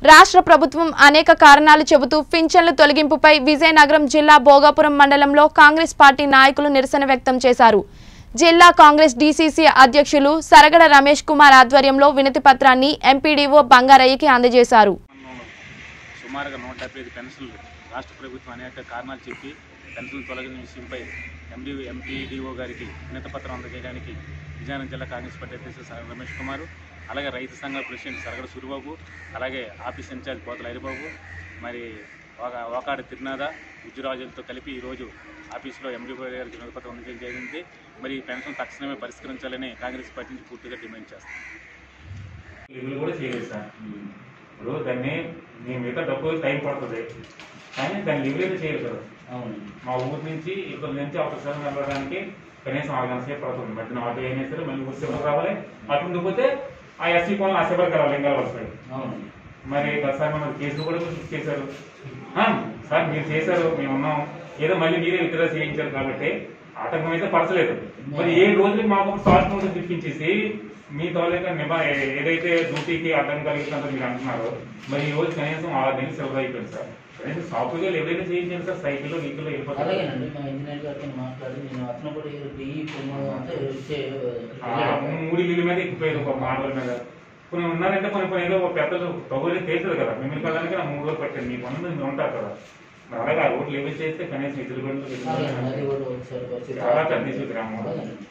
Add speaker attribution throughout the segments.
Speaker 1: రాష్ట్ర ప్రభుత్వం అనేక కారణాలు చెబుతూ పింఛన్ల తొలగింపుపై విజయనగరం జిల్లా భోగాపురం మండలంలో కాంగ్రెస్ పార్టీ నాయకులు నిరసన వ్యక్తం చేశారు జిల్లా కాంగ్రెస్ డీసీసీ అధ్యక్షులు సరగడ రమేష్ కుమార్ ఆధ్వర్యంలో వినతి పత్రాన్ని ఎంపీడీఓ బంగారయ్యకి అందజేశారు
Speaker 2: తెలంగాణలో సుమారుగా నూట డెబ్బై ఐదు పెన్షన్లు రాష్ట్ర ప్రభుత్వం అనేక కారణాలు చెప్పి పెన్షన్లు తొలగిన విషయంపై ఎండి ఎంపీడీఓ గారికి వినతిపత్రం అందజేయడానికి విజయనగరం జిల్లా కాంగ్రెస్ పార్టీ అధ్యక్షుడు సర- రమేష్ కుమార్ అలాగే రైతు సంఘ ప్రెసిడెంట్ సరగడ సూరిబాబు అలాగే ఆఫీస్ ఇన్ఛార్జ్ పోతల హరిబాబు మరి ఒక ఓకాడి తిరునాథ ఉజ్జురాజులతో కలిపి ఈరోజు ఆఫీస్లో ఎండీ గారికి వినతిపత్రం అందజేయడం జరిగింది మరి ఈ పెన్షన్ తక్షణమే పరిష్కరించాలని కాంగ్రెస్ పార్టీ నుంచి పూర్తిగా డిమాండ్ చేస్తాం
Speaker 3: లిమిట్ కూడా చేయలేదు సార్ ఇప్పుడు దాన్ని మీ మిగతా డబ్బు టైం పడుతుంది కానీ దాన్ని లిమిట్ అయితే చేయలేదు సార్
Speaker 4: అవును
Speaker 3: మా ఊరి నుంచి ఇక్కడ నుంచి ఒక సార్ వెళ్ళడానికి కనీసం ఆరు గంటల సేపు పడుతుంది మధ్యన ఆటో అయినా సరే మళ్ళీ ఊరి సేపు రావాలి అటు ఉండిపోతే ఆ ఎస్సీ కోణం ఆ సేపటికి రావాలి ఇంకా వస్తాయి
Speaker 4: అవును
Speaker 3: మరి సార్ మనం కేసులు కూడా బుక్ చేశారు ఆ, సార్ మీరు చేశారు మేము ఉన్నాం ఏదో మళ్ళీ మీరే విత్డ్రా చేయించారు కాబట్టి ఆటంకం అయితే పడతలేదు మరి ఏ రోజులకి మాకు షార్ట్ నోటీస్ ఇప్పించేసి మీ తాలూకా నిబా ఏదైతే డ్యూటీకి అడ్డం కలుగుతుందో మీరు అంటున్నారో మరి ఈ రోజు కనీసం ఆరు నెలలు సెలవు అయిపోయింది సార్ కనీసం సాఫ్ట్వేర్ ఎవరైనా చేయించండి సార్ సైకిల్లో వీకిల్లో వెళ్ళిపోతారు
Speaker 4: అలాగేనండి మా ఇంజనీర్ గారితో మాట్లాడి నేను అతను కూడా ఏదో డిఈ పొమ్ము అంటే ఇచ్చే
Speaker 3: ఆ, మూడు ఇల్లు మీద ఎక్కిపోయారు ఒక మాటల మీద కొన్ని ఉన్నారంటే కొన్ని కొన్ని ఏదో ఒక పెద్దలు తగులు తేలుతుంది కదా మిమ్మల్ని కలడానికి నాకు మూడు రోజులు పట్టింది మీ పనులు మీరు ఉంటారు కదా మరి అలాగే ఆ రోడ్లు ఏమి చేస్తే కనీసం ఇద్దరు
Speaker 4: అలాగేనండి, అది
Speaker 3: గంటలు
Speaker 4: కూడా ఒకసారి పరిస్థితి.
Speaker 3: చాలా పెద్ద ఇష్యూ గ్రామం
Speaker 4: అలాగేనండి.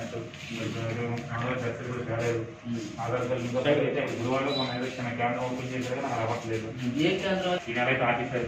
Speaker 3: ఆధార్ చర్చలు కూడా కాలేదు
Speaker 4: ఉమ్.
Speaker 3: ఆధార్ కార్డు ఇంకో సైడ్ అయితే గురువారం మన ఏదో చిన్న కేంద్రం ఓపెన్ చేశారు కానీ నాకు అవ్వట్లేదు
Speaker 4: ఏ కేంద్రం
Speaker 3: ఈ నెల అయితే ఆఫీసర్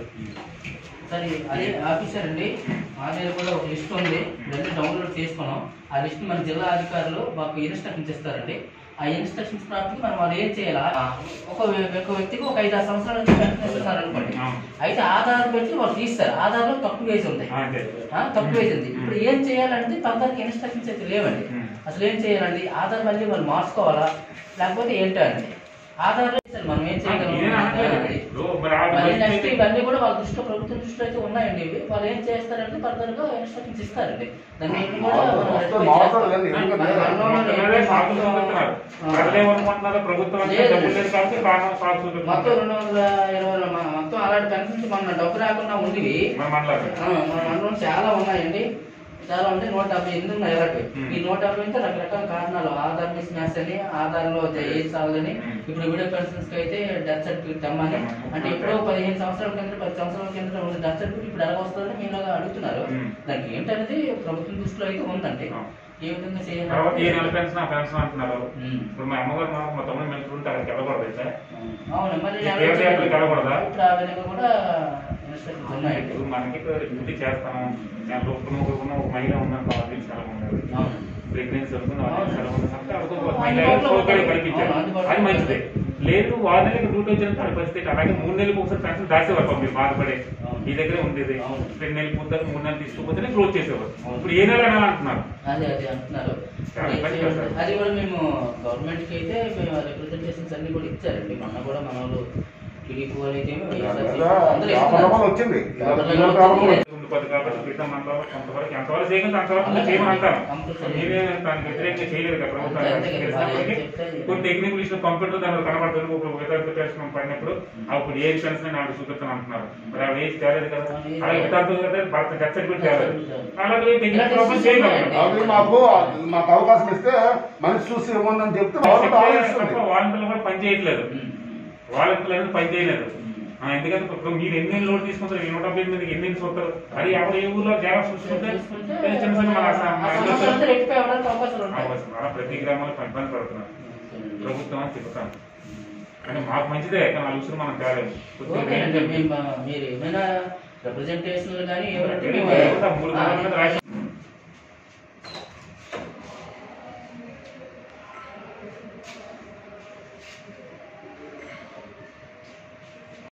Speaker 4: సరే అదే ఆఫీసర్ అండి మా దగ్గర కూడా ఒక లిస్ట్ ఉంది ఇవన్నీ డౌన్లోడ్ చేసుకున్నాం ఆ లిస్ట్ మన జిల్లా అధికారులు మాకు ఇన్స్ట్రక్షన్స్ ఇస్తారండి ఆ ఇన్స్ట్రక్షన్స్ ప్రాప్తి మనం వాళ్ళు ఏం చేయాలి ఆ, ఒక వ్య- ఒక వ్యక్తికి ఒక ఐదు ఆరు సంవత్సరాల నుంచి పెన్షన్ ఇస్తున్నారు అనుకోండి
Speaker 3: అవును.
Speaker 4: అయితే ఆధార్ పెట్టి వాళ్ళు తీస్తారు ఆధార్లో తక్కువ వేసి ఉంది
Speaker 3: అంతే
Speaker 4: ఆ, తక్కువ వేసింది ఇప్పుడు ఏం చేయాలంటే తొందరకి ఇన్స్ట్రక్షన్స్ అయితే లేవండి
Speaker 3: ఉమ్.
Speaker 4: అసలు ఏం చేయాలండి ఆధార్ మళ్ళీ వాళ్ళు మార్చుకోవాలా లేకపోతే ఏంటో అండి ఆధార్ లేదు మనం ఏం చేయగలం
Speaker 3: ఇదేనా అనట్లేదు. ఇప్పుడు మరి ఆ
Speaker 4: మళ్ళీ నెక్స్ట్
Speaker 3: పరిస్థితి-
Speaker 4: ఇవన్నీ కూడా వాళ్ళ దృష్టిలో ప్రభుత్వం దృష్టిలో అయితే ఉన్నాయండి ఇవి వాళ్ళు ఏం చేస్తారంటే ఫర్దర్ గా ఇన్స్ట్రక్షన్స్ ఇస్తారండి దాన్ని ఏమి కూడా మనం
Speaker 5: మొత్తం
Speaker 4: rectify
Speaker 5: మారుతారు
Speaker 4: చేస్తాం.
Speaker 5: కానీ ఎందుకంటే
Speaker 3: మొత్తం మీదే సాకులు చూపిస్తున్నారు. ప్రజలేమనుకుంటున్నారు? ప్రభుత్వం అంటే
Speaker 4: లేదు.
Speaker 3: డబ్బులు లేదు కాబట్టి కారణం సాకు
Speaker 4: మొత్తం
Speaker 3: చూపిస్తున్నారు.
Speaker 4: రెండు వందల ఇరవై మ- మొత్తం అలాంటి పెన్షన్స్ మన డబ్బు రాకుండా ఉండేవి
Speaker 3: మన మండలాలు.
Speaker 4: ఆ, మన మండలం చాలా ఉన్నాయండి చాలా ఉంటే నూట డెబ్బై ఎనిమిది ఉన్నాయి అలాంటి
Speaker 3: Hmm.
Speaker 4: ఈ నూట డెబ్బై అయితే రకరకాల కారణాలు ఆధార్ మిస్ మ్యాచ్ అని ఆధార్లో ఏజ్ సాలని
Speaker 3: Hmm.
Speaker 4: ఇప్పుడు వీడియో పెన్షన్స్ కి అయితే డెత్ సర్టిఫికేట్ తెమ్మని
Speaker 3: తెమ్మని.
Speaker 4: అంటే ఎప్పుడో పదిహేను సంవత్సరాల కింద పది సంవత్సరాల కింద ఉన్న డెత్ సర్టిఫికేట్ ఇప్పుడు ఎలా వస్తుందని మీలాగా అడుగుతున్నారు
Speaker 3: Hmm.
Speaker 4: దానికి ఏంటనేది ప్రభుత్వం దృష్టిలో అయితే ఉందండి
Speaker 3: Ah.
Speaker 4: ఏ విధంగా
Speaker 3: తర్వాత ఏ నెల
Speaker 4: చేయాలి
Speaker 3: పెన్షన్ ఆ పెన్షన్ అంటున్నారు
Speaker 4: Hmm.
Speaker 3: ఇప్పుడు మా అమ్మగారు మా మా తమ్ముడు మెలుకుంటే ఉంటే అక్కడికి వెళ్ళకూడదు అయితే
Speaker 4: అవును మళ్ళీ
Speaker 3: ఈ తీర్థయాత్రలకు వెళ్ళకూడదా
Speaker 4: ఇప్పుడు ఆ విధంగా కూడా ఇన్స్ట్రక్షన్స్ ఉన్నాయండి
Speaker 3: ఇప్పుడు మనకి డ్యూటీ చేస్తాము నేను ఒప్పుకున్న ఒప్పుకున్న ఒక మహిళ ఉన్నాను కాబట్టి సెలవు ఉండదు
Speaker 4: అవును
Speaker 3: ప్రెగ్నెన్సీ వస్తుంది
Speaker 4: అవును.
Speaker 3: వాళ్ళకి సెలవు ఉంది కాబట్టి అక్కడ ఒక
Speaker 4: అవును,
Speaker 3: మహిళ
Speaker 4: అందుబాటులో
Speaker 3: సౌకర్యం
Speaker 4: ఉంటుంది.
Speaker 3: కల్పించారు
Speaker 4: అవును, అందుబాటులో
Speaker 3: అది మంచిదే
Speaker 4: ఉంటుంది.
Speaker 3: లేదు ఆరు నెలలకు డ్యూటీ వచ్చిన దాని పరిస్థితి అలాగే మూడు నెలలకు ఒకసారి పెన్షన్ దాచేవారు పాపం మీరు బాధపడే
Speaker 4: అవును.
Speaker 3: మీ దగ్గరే ఉండేది
Speaker 4: అవును.
Speaker 3: రెండు నెలలు పూర్తి మూడు నెలలు తీసుకుపోతేనే క్లోజ్ చేసేవారు
Speaker 4: అవును.
Speaker 3: ఇప్పుడు ఏ నెల నెల అంటున్నారు
Speaker 4: అదే అదే అంటున్నారు
Speaker 3: చాలా
Speaker 4: అది
Speaker 3: ఇబ్బంది
Speaker 4: చేయాలి.
Speaker 3: కదా.
Speaker 4: అది కూడా మేము గవర్నమెంట్ కి అయితే మేము రిప్రజెంటేషన్స్ అన్ని కూడా ఇచ్చారండి మొన్న కూడా మన వాళ్ళు టీడీపీ వాళ్ళు అయితే ఏమో వైఎస్ఆర్సీపీ అందరూ ఇస్తున్నారు.
Speaker 5: వ్యాపారం వచ్చింది
Speaker 4: వ్యాపారం
Speaker 5: పిల్లల
Speaker 4: వచ్చింది.
Speaker 5: వ్యాపారం
Speaker 3: ముందు పది కాబట్టి క్రితం మండలంలో కొంతవరకు ఎంతవరకు చేయగలిగితే అంతవరకు మీరు చేయమని అంటారు
Speaker 4: కంపల్సరీ.
Speaker 3: మీరే దానికి వ్యతిరేకంగా చేయలేదు కదా
Speaker 4: అంతే, అంతే కదా.
Speaker 3: ప్రభుత్వానికి
Speaker 4: వాళ్ళు చెప్తే-
Speaker 3: కొన్ని టెక్నికల్ ఇష్యూ కంప్యూటర్ దానిలో కనబడుతుంది ఒక వితరణ పెన్షన్ పడినప్పుడు అప్పుడు ఏజ్ పెన్షన్ నాకు చూపిస్తాను అంటున్నారు మరి ఆ ఏజ్ తేలేదు కదా
Speaker 4: అవును, ఏజ్
Speaker 3: అలాగే
Speaker 4: తేలేదు.
Speaker 3: వితార్థం కదా భర్త డెత్ సర్టిఫికేట్ తేలేదు
Speaker 4: తేలేదు.
Speaker 3: అలాగే టెక్నికల్
Speaker 4: ఇలాంటి
Speaker 3: ప్రాబ్లమ్
Speaker 4: issues
Speaker 3: చేయగలరు
Speaker 4: ఉన్నాయండి.
Speaker 5: అది మాకు మాకు అవకాశం ఇస్తే మనిషి చూసి ఇవ్వండి చెప్తే గవర్నమెంట్ ఆలోచిస్తుంది
Speaker 3: వాలంటీర్లు కూడా పని చేయట్లేదు
Speaker 4: ఉమ్.
Speaker 3: వాలంటీర్లు అనేది పని చేయలేదు ఆ, ఎందుకంటే ఇప్పుడు మీరు ఎన్ని లోడ్ తీసుకుంటారు ఈ నూట డెబ్బై ఎనిమిది ఎన్ని చూస్తారు అది ఎవరు ఏ ఊర్లో జాగా చూసుకుంటే
Speaker 4: చూసుకుంటే
Speaker 3: చిన్న చిన్న మన
Speaker 4: ఆ
Speaker 3: అస- మన
Speaker 4: సమస్యలు అంతా రెక్టిఫై అవ్వడానికి అవకాశాలు ఉంటాయి
Speaker 3: అవసరం. అలా ప్రతి గ్రామంలో ఇబ్బంది పడుతున్నారు ప్రభుత్వం అని చెప్తాను కానీ మాకు మంచిదే కానీ ఆ విషయం మనం తేలేము
Speaker 4: ఓకే అండి మేము మీరు ఏమైనా రిప్రజెంటేషన్లు కానీ ఏమైనా
Speaker 3: మూడు గ్రామాల మీద రాసి